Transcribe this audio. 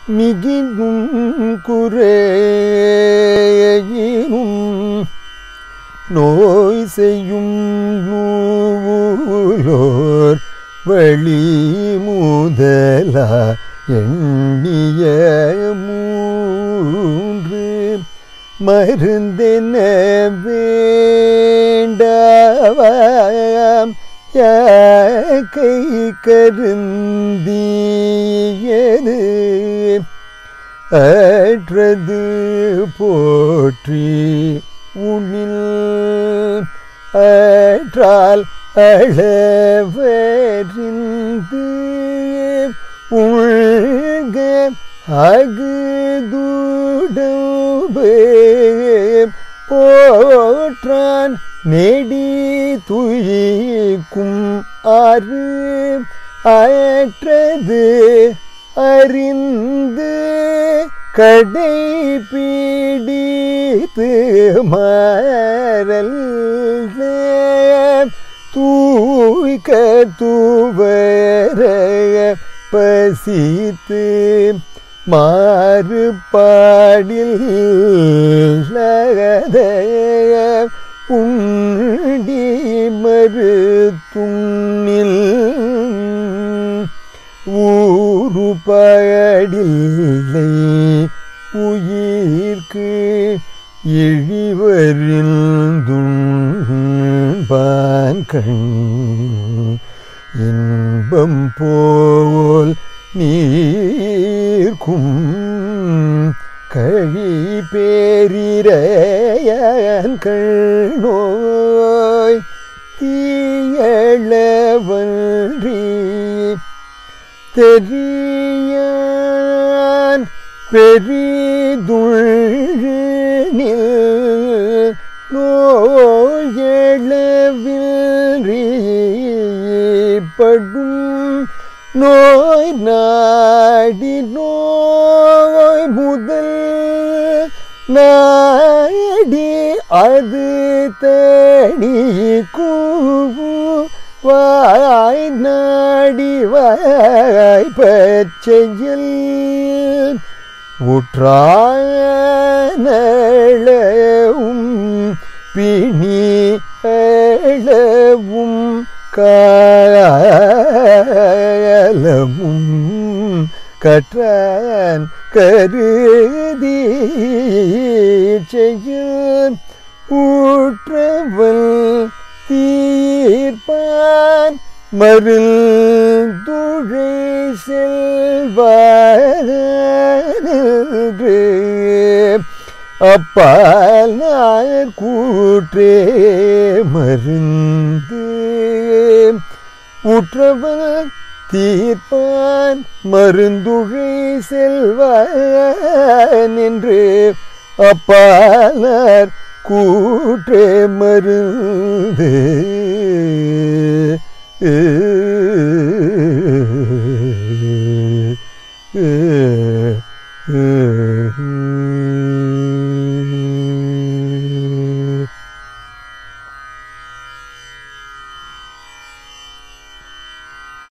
மிகினும் குறையினும் நோய் செய்யும் நூலோர் வழி முதலா எண்ணிய மூன்று மருந்தென வேண்டவாம் கை கருந்தியது அற்றது போற்றி உணில் அற்றால் அளவறிந்து உள்க அகுதுடம்பு போற்றான் நெடி துயிக்கும் ஆறு அற்றது அறிந்து கடை பீடித்து மாறல் தூய்க தூவர பசித்து மாறுபாடில் உண்டி மறுத்துண்ணில் ஊறுபாடில்லை உயிர்க்கு இழிவறிந்துண்பான் கண் இன்பம் போல் நீர்க்கும் கழி பேரிரையன் கண்ணோய் தீயளவன்றி தெரியான் பெரிதுள்ளில் நோயளவில்றிப்படும் நோய் நாடி நோய் முதல் நாடி அது தனி கூவு வாய் நாடி வாய் பச்சையில் உற்றானளவும் பிணி அளவும் காலமும் கற்றான் கருதி செய்யும் ஊற்றவள் தீர்ப்பான் மருந்துழை செல்வாரு அப்பால் கூற்றே மருந்து உற்றவன் தீர்ப்பான் மருந்துழை செல்வான் என்று அப்பாலர் கூற்றே மருந்து ஏ